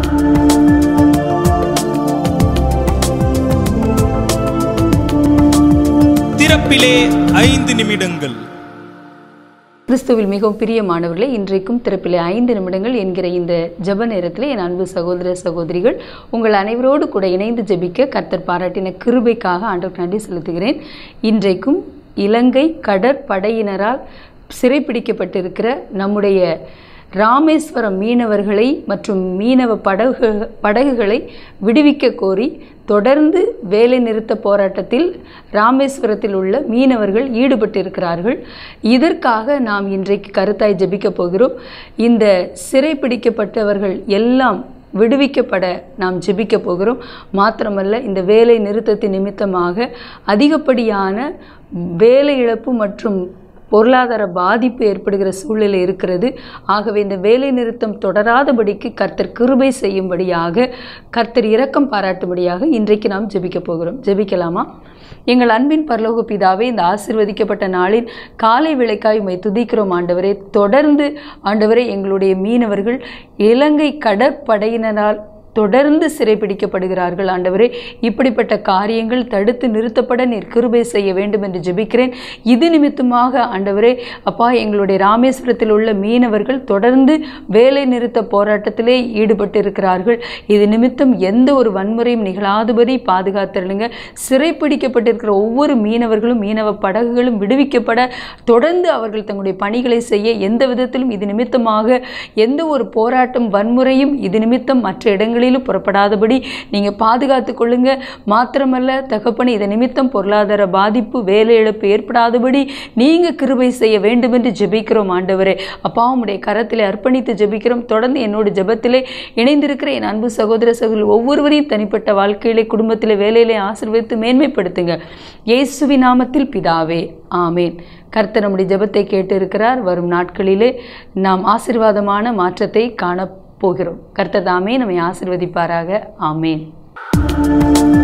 திறப்பிலே ஐந்து நிமிடங்கள் கிறிஸ்துவில் மிகவும் பிரியமானவர்களே இன்றைக்கும் திறப்பிலே ஐந்து நிமிடங்கள் என்கிற இந்த ஜெப நேரத்தில் என் அன்பு சகோதர சகோதரிகள் உங்கள் அனைவரோடு கூட இணைந்து ஜெபிக்க கர்த்தர் பாராட்டின கிருபைக்காக ஆண்டவருக்கு நன்றி செலுத்துகிறேன் இன்றைக்கும் இலங்கை கடற்படையினரால் சிறைப்பிடிக்கப்பட்டிருக்கிற நம்முடைய ராமேஸ்வரம் மீனவர்களை மற்றும் மீனவ படகு படகுகளை விடுவிக்க கோரி தொடர்ந்து வேலை நிறுத்த போராட்டத்தில் ராமேஸ்வரத்தில் உள்ள மீனவர்கள் ஈடுபட்டிருக்கிறார்கள் இதற்காக நாம் இன்றைக்கு கருத்தாய் ஜெபிக்க போகிறோம் இந்த சிறைப்பிடிக்கப்பட்டவர்கள் எல்லாம் விடுவிக்கப்பட நாம் ஜெபிக்க போகிறோம் மாத்திரமல்ல இந்த வேலை நிறுத்தத்தின் நிமித்தமாக அதிகப்படியான வேலை இழப்பு மற்றும் பொருளாதார பாதிப்பு ஏற்படுகிற சூழ்நிலை இருக்கிறது ஆகவே இந்த வேலை நிறுத்தம் தொடராதபடிக்கு கர்த்தர் கிருபை செய்யும்படியாக கர்த்தர் இரக்கம் பாராட்டும்படியாக இன்றைக்கு நாம் ஜெபிக்க போகிறோம் ஜெபிக்கலாமா எங்கள் அன்பின் பரலோக பிதாவே இந்த ஆசிர்வதிக்கப்பட்ட நாளின் காலை விளைக்காய் உம்மை துதிக்கிறோம் ஆண்டவரே தொடர்ந்து ஆண்டவரே எங்களுடைய மீனவர்கள் இலங்கை கடற்படையினரால் தொடர்ந்து சிறைப்பிடிக்கப்படுகிறார்கள் ஆண்டவரே இப்படிப்பட்ட காரியங்கள் தடுத்து நிறுத்தப்பட நீர் கிருபை செய்ய வேண்டும் என்று ஜெபிக்கிறேன் இது நிமித்தமாக ஆண்டவரே அப்பா எங்களுடைய ராமேஸ்வரத்தில் உள்ள மீனவர்கள் தொடர்ந்து வேலை நிறுத்த போராட்டத்திலே ஈடுபட்டிருக்கிறார்கள் இது நிமித்தம் எந்த ஒரு வன்முறையும் நிகழாதபடி பாதுகாத்திருங்க சிறைப்பிடிக்கப்பட்டிருக்கிற ஒவ்வொரு மீனவர்களும் மீனவ படகுகளும் விடுவிக்கப்பட தொடர்ந்து அவர்கள் தங்களுடைய பணிகளை செய்ய எந்த விதத்திலும் இது நிமித்தமாக எந்த ஒரு போராட்டம் வன்முறையும் இது நிமித்தம் மற்ற இடங்களிலும் புறப்படாதபடி நீங்கள் பாதுகாத்து கொள்ளுங்க மாத்திரமல்ல தகப்பனே இது நிமித்தம் பொருளாதார பாதிப்பு வேலை இழப்பு ஏற்படாதபடி நீங்கள் கிருபை செய்ய வேண்டும் என்று ஜெபிக்கிறோம் ஆண்டவரே அப்பா உம்முடைய கரத்திலே அர்ப்பணித்து ஜெபிக்கிறோம் தொடர்ந்து என்னோட ஜெபத்திலே இணைந்திருக்கிற என் அன்பு சகோதர சகோதரி ஒவ்வொருவரையும் தனிப்பட்ட வாழ்க்கையிலே குடும்பத்திலே வேலையிலே ஆசீர்வதித்து மேன்மைப்படுத்துங்க இயேசுவி நாமத்தில் பிதாவே ஆமேன் கர்த்தர் நம்முடைய ஜெபத்தை கேட்டு இருக்கிறார் வரும் நாட்களிலே நாம் ஆசீர்வாதமான மாற்றத்தை காண போகிறோம் கர்த்தர் தாமே நம்மை ஆசீர்வதிப்பாராக ஆமேன்